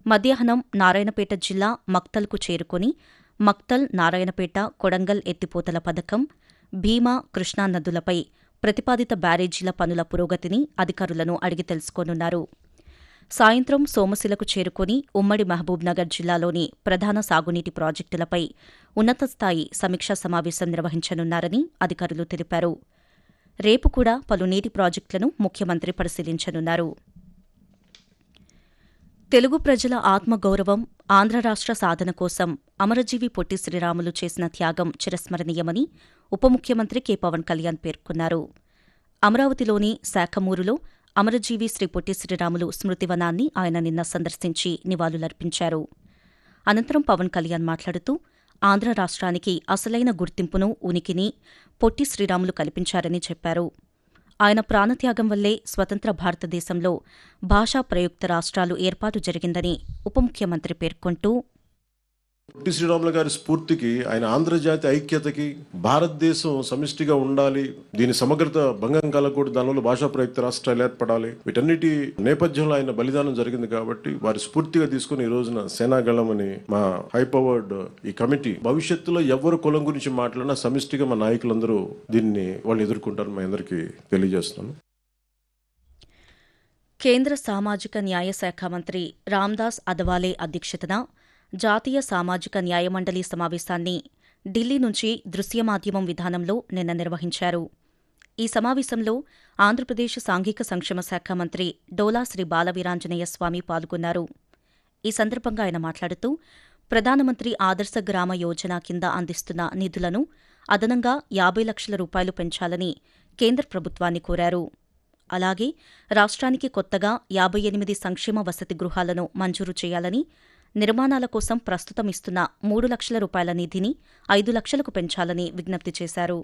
మధ్యాహ్నం నారాయణపేట జిల్లా మక్తల్కు చేరుకుని మక్తల్ నారాయణపేట కొడంగల్ ఎత్తిపోతల పథకం భీమా కృష్ణా నదులపై ప్రతిపాదిత బ్యారేజీల పనుల పురోగతిని అధికారులను అడిగి తెలుసుకోనున్నారు సాయంత్రం సోమశిలకు చేరుకుని ఉమ్మడి మహబూబ్నగర్ జిల్లాలోని ప్రధాన సాగునీటి ప్రాజెక్టులపై ఉన్నతస్థాయి సమీక్షా సమావేశం నిర్వహించనున్నారని అధికారులు తెలిపారు రేపు కూడా పలు నీటి ప్రాజెక్టులను ముఖ్యమంత్రి పరిశీలించనున్నారు తెలుగు ప్రజల ఆత్మగౌరవం ఆంధ్ర రాష్ట్ర సాధన కోసం అమరజీవి పొట్టి శ్రీరాములు చేసిన త్యాగం చిరస్మరణీయమని ఉప ముఖ్యమంత్రి కె పవన్ కళ్యాణ్ పేర్కొన్నారు అమరావతిలోని శాఖమూరులో అమరజీవి శ్రీ పొట్టి శ్రీరాములు స్మృతివనాన్ని ఆయన నిన్న సందర్శించి నివాళులర్పించారు అనంతరం పవన్ కళ్యాణ్ మాట్లాడుతూ ఆంధ్ర రాష్ట్రానికి అసలైన గుర్తింపును ఉనికిని పొట్టి శ్రీరాములు కల్పించారని చెప్పారు ఆయన ప్రాణత్యాగం వల్లే స్వతంత్ర భారతదేశంలో భాషా ప్రయుక్త రాష్ట్రాలు ఏర్పాటు జరిగిందని ఉప ముఖ్యమంత్రి పేర్కొంటూ పొట్టి శ్రీరాములు గారి స్ఫూర్తికి ఆయన ఆంధ్రజాతి ఐక్యతకి భారతదేశం సమిష్టిగా ఉండాలి దీని సమగ్రత భంగం కలగకూడదు దానివల్ల భాషా ప్రయుక్త రాష్ట్రాలు ఏర్పడాలి వీటన్నిటి నేపథ్యంలో ఆయన బలిదానం జరిగింది కాబట్టి వారి స్ఫూర్తిగా తీసుకుని ఈ రోజున సేనాగళం అని మా హై పవర్డ్ ఈ కమిటీ భవిష్యత్తులో ఎవరు కులం గురించి మాట్లాడినా సమిష్టిగా మా నాయకులందరూ దీన్ని వాళ్ళు ఎదుర్కొంటారు మా అందరికీ తెలియజేస్తున్నాను కేంద్ర సామాజిక న్యాయ శాఖ మంత్రి రామ్దాస్ అదవాలే అధ్యక్షతన జాతీయ సామాజిక న్యాయమండలి సమావేశాన్ని ఢిల్లీ నుంచి దృశ్య మాధ్యమం విధానంలో నిన్న నిర్వహించారు ఈ సమావేశంలో ఆంధ్రప్రదేశ్ సాంఘిక సంక్షేమ శాఖ మంత్రి డోలా శ్రీ బాలవీరాంజనేయ స్వామి పాల్గొన్నారు ఈ సందర్భంగా ఆయన మాట్లాడుతూ ప్రధానమంత్రి ఆదర్శ గ్రామ యోజన కింద అందిస్తున్న నిధులను అదనంగా యాభై లక్షల రూపాయలు పెంచాలని కేంద్ర ప్రభుత్వాన్ని కోరారు అలాగే రాష్ట్రానికి కొత్తగా యాభై ఎనిమిది సంక్షేమ వసతి గృహాలను మంజూరు చేయాలని నిర్మాణాల కోసం ప్రస్తుతం ఇస్తున్న మూడు లక్షల రూపాయల నిధిని ఐదు లక్షలకు పెంచాలని విజ్ఞప్తి చేశారు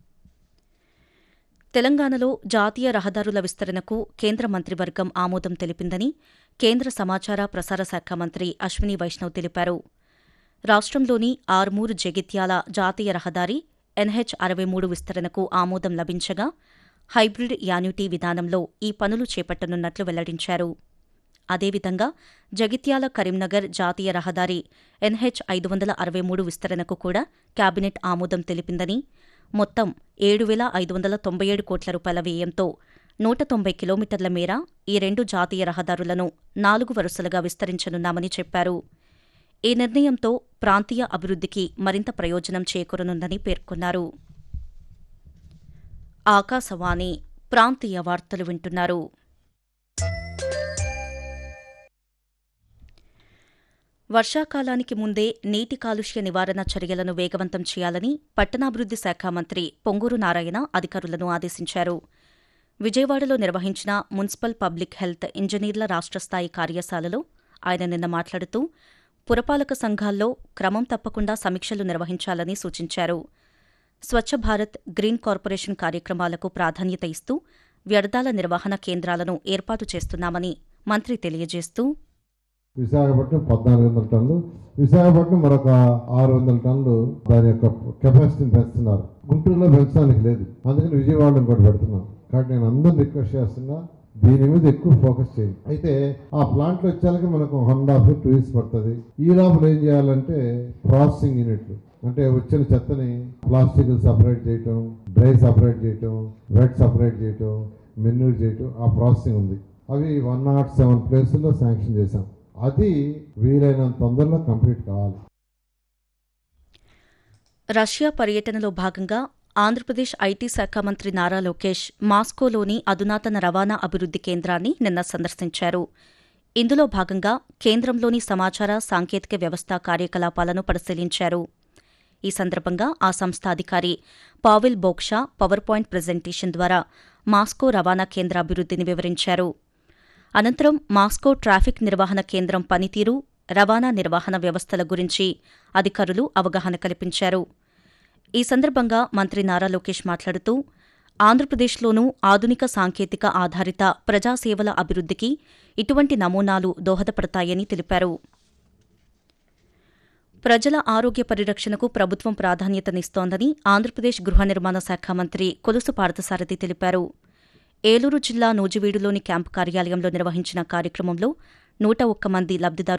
తెలంగాణలో జాతీయ రహదారుల విస్తరణకు కేంద్ర మంత్రివర్గం ఆమోదం తెలిపిందని కేంద్ర సమాచార ప్రసార శాఖ మంత్రి అశ్విని వైష్ణవ్ తెలిపారు రాష్ట్రంలోని ఆర్మూరు జగిత్యాల జాతీయ రహదారి ఎన్హెచ్ అరవై మూడు విస్తరణకు ఆమోదం లభించగా హైబ్రిడ్ యాన్యుటీ విధానంలో ఈ పనులు చేపట్టనున్నట్లు వెల్లడించారు అదేవిధంగా జగిత్యాల కరీంనగర్ జాతీయ రహదారి ఎన్హెచ్ ఐదు వందల అరవై మూడు విస్తరణకు కూడా కేబినెట్ ఆమోదం తెలిపిందని మొత్తం ఏడు వేల ఐదు వందల తొంభై ఏడు కోట్ల రూపాయల వ్యయంతో నూట తొంభై కిలోమీటర్ల మేర ఈ రెండు జాతీయ రహదారులను నాలుగు వరుసలుగా విస్తరించనున్నామని చెప్పారు ఈ నిర్ణయంతో ప్రాంతీయ అభివృద్ధికి మరింత ప్రయోజనం చేకూరనుందని పేర్కొన్నారు ఆకాశవాణి ప్రాంతీయ వార్తలు వింటున్నారు వర్షాకాలానికి ముందే నీటి కాలుష్య నివారణ చర్యలను వేగవంతం చేయాలని పట్టణాభివృద్ది శాఖ మంత్రి పొంగూరు నారాయణ అధికారులను ఆదేశించారు విజయవాడలో నిర్వహించిన మున్సిపల్ పబ్లిక్ హెల్త్ ఇంజనీర్ల రాష్ట్ర స్థాయి కార్యశాలలో ఆయన నిన్న మాట్లాడుతూ పురపాలక సంఘాల్లో క్రమం తప్పకుండా సమీక్షలు నిర్వహించాలని సూచించారు స్వచ్ఛ భారత్ గ్రీన్ కార్పొరేషన్ కార్యక్రమాలకు ప్రాధాన్యత ఇస్తూ వ్యర్థాల నిర్వహణ కేంద్రాలను ఏర్పాటు చేస్తున్నామని మంత్రి తెలియజేస్తూ విశాఖపట్నం పద్నాలుగు వందల టన్నులు విశాఖపట్నం మరొక ఆరు వందల టన్నులు దాని యొక్క కెపాసిటీని పెంచుతున్నారు గుంటూరులో పెంచడానికి లేదు అందుకని విజయవాడలో కూడా పెడుతున్నాం కాబట్టి నేను అందరిని రిక్వెస్ట్ చేస్తున్నా దీని మీద ఎక్కువ ఫోకస్ చేయండి అయితే ఆ ప్లాంట్లో వచ్చాక మనకు వన్ హాఫ్ టూ ఇయర్స్ పడుతుంది ఈ లోపల ఏం చేయాలంటే ప్రాసెసింగ్ యూనిట్లు అంటే వచ్చిన చెత్తని ప్లాస్టిక్ సపరేట్ చేయటం డ్రై సపరేట్ చేయటం వెట్ సపరేట్ చేయటం మెన్యూర్ చేయటం ఆ ప్రాసెసింగ్ ఉంది అవి వన్ నాట్ సెవెన్ ప్లేసుల్లో శాంక్షన్ చేశాం అది వీలైనంత తొందరలో కంప్లీట్ కావాలి రష్యా పర్యటనలో భాగంగా ఆంధ్రప్రదేశ్ ఐటీ శాఖ మంత్రి నారా లోకేష్ మాస్కోలోని అధునాతన రవాణా అభివృద్ది కేంద్రాన్ని నిన్న సందర్శించారు ఇందులో భాగంగా కేంద్రంలోని సమాచార సాంకేతిక వ్యవస్థ కార్యకలాపాలను పరిశీలించారు ఈ సందర్భంగా ఆ సంస్థ అధికారి Pavel Boksha power point presentation ద్వారా మాస్కో రవాణా కేంద్ర అభివృద్దిని వివరించారు అనంతరం మాస్కో ట్రాఫిక్ నిర్వహణ కేంద్రం పనితీరు రవాణా నిర్వహణ వ్యవస్థల గురించి అధికారులు అవగాహన కల్పించారు ఈ సందర్భంగా మంత్రి నారా లోకేష్ మాట్లాడుతూ ఆంధ్రప్రదేశ్లోనూ ఆధునిక సాంకేతిక ఆధారిత ప్రజాసేవల అభివృద్ధికి ఇటువంటి నమూనాలు దోహదపడతాయని తెలిపారు ప్రజల ఆరోగ్య పరిరక్షణకు ప్రభుత్వం ప్రాధాన్యతనిస్తోందని ఆంధ్రప్రదేశ్ గృహ నిర్మాణ శాఖ మంత్రి కొలుసు పార్థసారథి తెలిపారు ఏలూరు జిల్లా నూజివీడులోని క్యాంపు కార్యాలయంలో నిర్వహించిన కార్యక్రమంలో నూట ఒక్క మంది లబ్దిదారులు